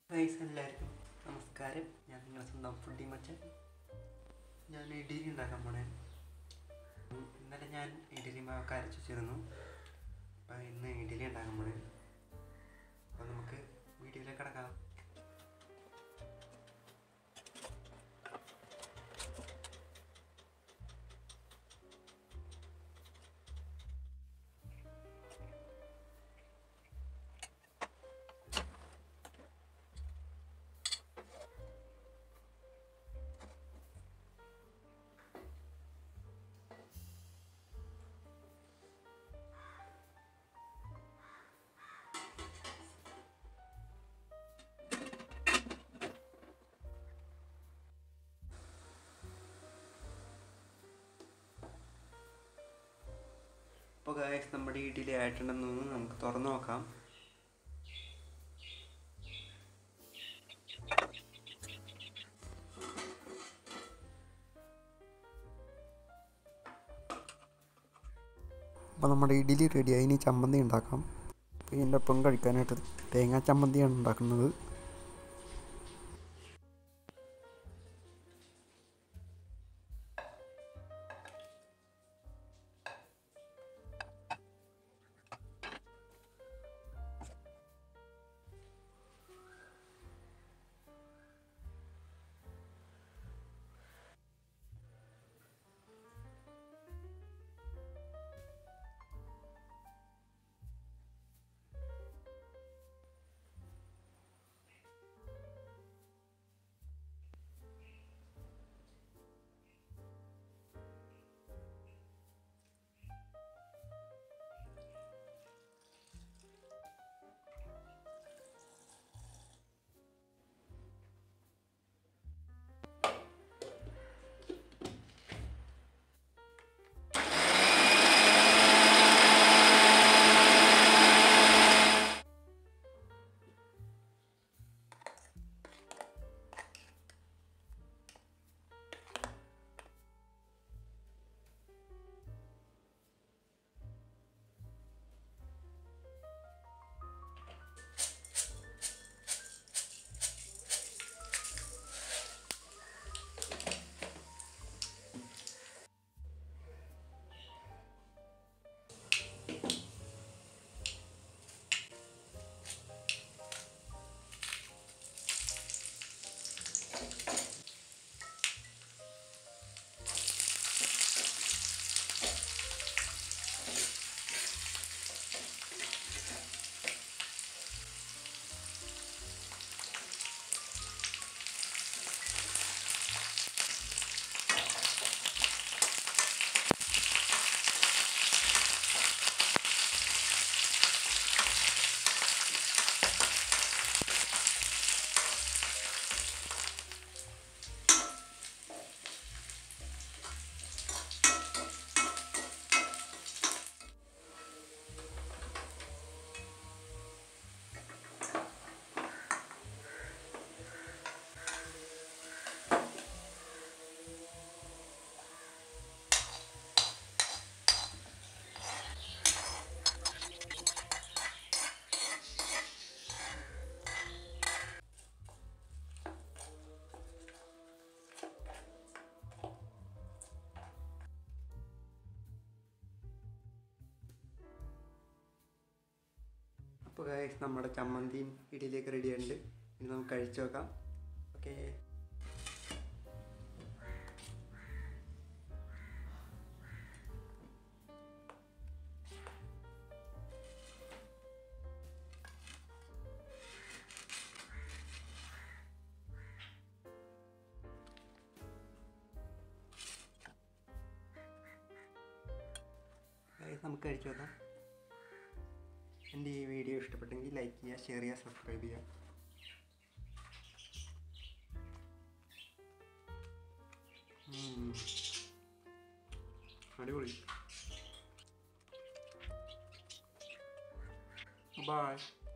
Guys എല്ലാവർക്കും നമസ്കാരം ഞാൻ നിങ്ങളെ സ്വന്തം ഫുഡി മച്ചൻ ഞാൻ ഇഡ്ഡലി ഉണ്ടാക്കാൻ പോണേ ഉം, ഇന്നലെ ഞാൻ ഇഡ്ഡലി മാവൊക്കെ അരച്ചു വെച്ചിരുന്നു അപ്പം ഇന്ന് ഇഡ്ഡലി ഉണ്ടാക്കാൻ പോണേ അപ്പോൾ നമുക്ക് വീഡിയോയിലേക്ക് കിടക്കാം അപ്പോൾ ഗൈസ് നമ്മുടെ ഇഡ്ഡലി ആയിട്ടുണ്ടെന്ന് തോന്നുന്നു നമുക്ക് തുറന്നു നോക്കാം അപ്പോൾ നമ്മുടെ ഇഡ്ഡലി റെഡിയായി ഇനി ചമ്മന്തി ഉണ്ടാക്കാം അപ്പോൾ ഇതിൻ്റെ ഒപ്പം കഴിക്കാനായിട്ട് തേങ്ങാ ചമ്മന്തിയാണ് ഉണ്ടാക്കുന്നത് അപ്പോൾ ഗൈസ് നമ്മുടെ ചമ്മന്തിയും ഇഡ്ഡലിയൊക്കെ റെഡി ആയിട്ടുണ്ട് ഇനി നമുക്ക് കഴിച്ചു നോക്കാം ഓക്കേ ഗൈസ് നമുക്ക് കഴിച്ചു നോക്കാം എൻ്റെ ഈ വീഡിയോ ഇഷ്ടപ്പെട്ടെങ്കിൽ ലൈക്ക് ചെയ്യുക ഷെയർ ചെയ്യുക സബ്സ്ക്രൈബ് ചെയ്യുക ഉം. അടിപൊളി ബൈ